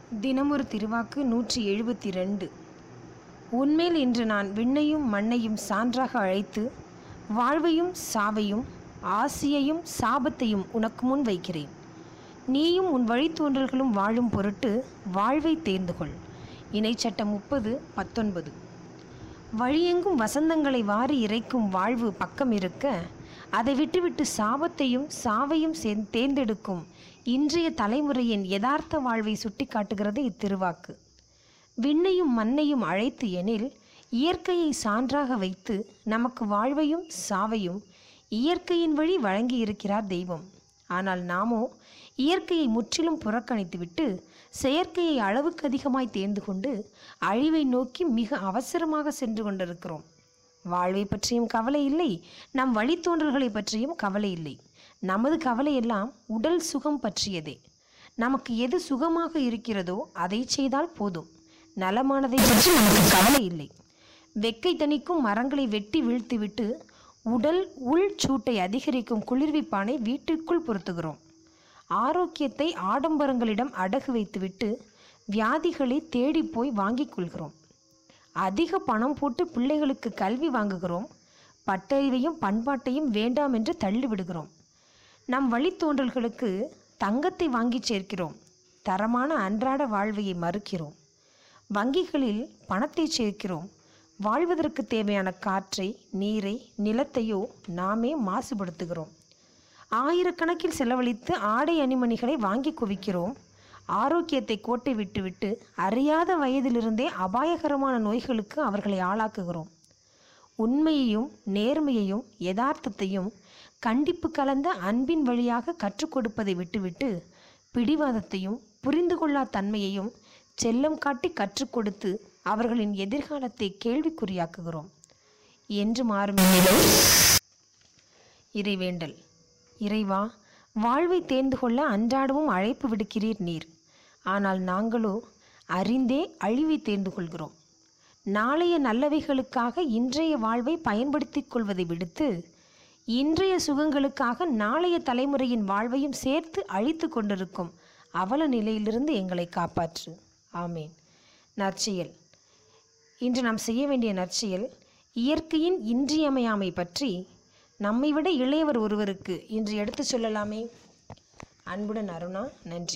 தினமொரு திருவாக்கு நூற்றி எழுபத்தி ரெண்டு உன்மேல் இன்று நான் விண்ணையும் மண்ணையும் சான்றாக அழைத்து வாழ்வையும் சாவையும் ஆசியையும் சாபத்தையும் உனக்கு முன் வைக்கிறேன் நீயும் உன் வழித்தோன்றல்களும் வாழும் பொருட்டு வாழ்வை தேர்ந்து கொள் இணைச்சட்டம் முப்பது பத்தொன்பது வழியெங்கும் வசந்தங்களை வாரி இறைக்கும் வாழ்வு பக்கம் இருக்க அதை விட்டுவிட்டு சாபத்தையும் சாவையும் சே- தேர்ந்தெடுக்கும் இன்றைய தலைமுறையின் யதார்த்த வாழ்வை சுட்டிக்காட்டுகிறது இத்திருவாக்கு விண்ணையும் மண்ணையும் அழைத்து எனில் இயற்கையை சான்றாக வைத்து நமக்கு வாழ்வையும் சாவையும் இயற்கையின் வழி வழங்கியிருக்கிறார் தெய்வம் ஆனால் நாமோ இயற்கையை முற்றிலும் புறக்கணித்துவிட்டு செயற்கையை அளவுக்கு அதிகமாய் தேர்ந்து கொண்டு அழிவை நோக்கி மிக அவசரமாக சென்று கொண்டிருக்கிறோம் வாழ்வை பற்றியும் கவலை இல்லை நம் வழித்தோன்றல்களை பற்றியும் கவலை இல்லை நமது கவலையெல்லாம் உடல் சுகம் பற்றியதே நமக்கு எது சுகமாக இருக்கிறதோ அதை செய்தால் போதும் நலமானதை பற்றி நமக்கு கவலை இல்லை வெக்கை தணிக்கும் மரங்களை வெட்டி வீழ்த்திவிட்டு உடல் உள் சூட்டை அதிகரிக்கும் குளிர்விப்பானை வீட்டிற்குள் பொருத்துகிறோம் ஆரோக்கியத்தை ஆடம்பரங்களிடம் அடகு வைத்துவிட்டு வியாதிகளை தேடிப் போய் வாங்கிக் கொள்கிறோம் அதிக பணம் போட்டு பிள்ளைகளுக்கு கல்வி வாங்குகிறோம் பட்டறிவையும் பண்பாட்டையும் வேண்டாம் என்று தள்ளிவிடுகிறோம் நம் வழித்தோன்றல்களுக்கு தங்கத்தை வாங்கிச் சேர்க்கிறோம் தரமான அன்றாட வாழ்வையை மறுக்கிறோம் வங்கிகளில் பணத்தை சேர்க்கிறோம் வாழ்வதற்கு தேவையான காற்றை நீரை நிலத்தையோ நாமே மாசுபடுத்துகிறோம் ஆயிரக்கணக்கில் செலவழித்து ஆடை அணிமணிகளை வாங்கி குவிக்கிறோம் ஆரோக்கியத்தை கோட்டை விட்டுவிட்டு அறியாத வயதிலிருந்தே அபாயகரமான நோய்களுக்கு அவர்களை ஆளாக்குகிறோம் உண்மையையும் நேர்மையையும் யதார்த்தத்தையும் கண்டிப்பு கலந்த அன்பின் வழியாக கற்றுக் கொடுப்பதை விட்டுவிட்டு பிடிவாதத்தையும் புரிந்து கொள்ளா தன்மையையும் செல்லம் காட்டி கற்றுக் கொடுத்து அவர்களின் எதிர்காலத்தை கேள்விக்குறியாக்குகிறோம் என்று மாறும் நிலை இறைவேண்டல் இறைவா வாழ்வை தேர்ந்து கொள்ள அன்றாடமும் அழைப்பு விடுக்கிறீர் நீர் ஆனால் நாங்களோ அறிந்தே அழிவை தேர்ந்து கொள்கிறோம் நாளைய நல்லவைகளுக்காக இன்றைய வாழ்வை பயன்படுத்திக் கொள்வதை விடுத்து இன்றைய சுகங்களுக்காக நாளைய தலைமுறையின் வாழ்வையும் சேர்த்து அழித்து கொண்டிருக்கும் அவல நிலையிலிருந்து எங்களை காப்பாற்று ஆமேன் நற்செயல் இன்று நாம் செய்ய வேண்டிய நற்செயல் இயற்கையின் இன்றியமையாமை பற்றி நம்மை விட இளையவர் ஒருவருக்கு இன்று எடுத்துச் சொல்லலாமே அன்புடன் அருணா நன்றி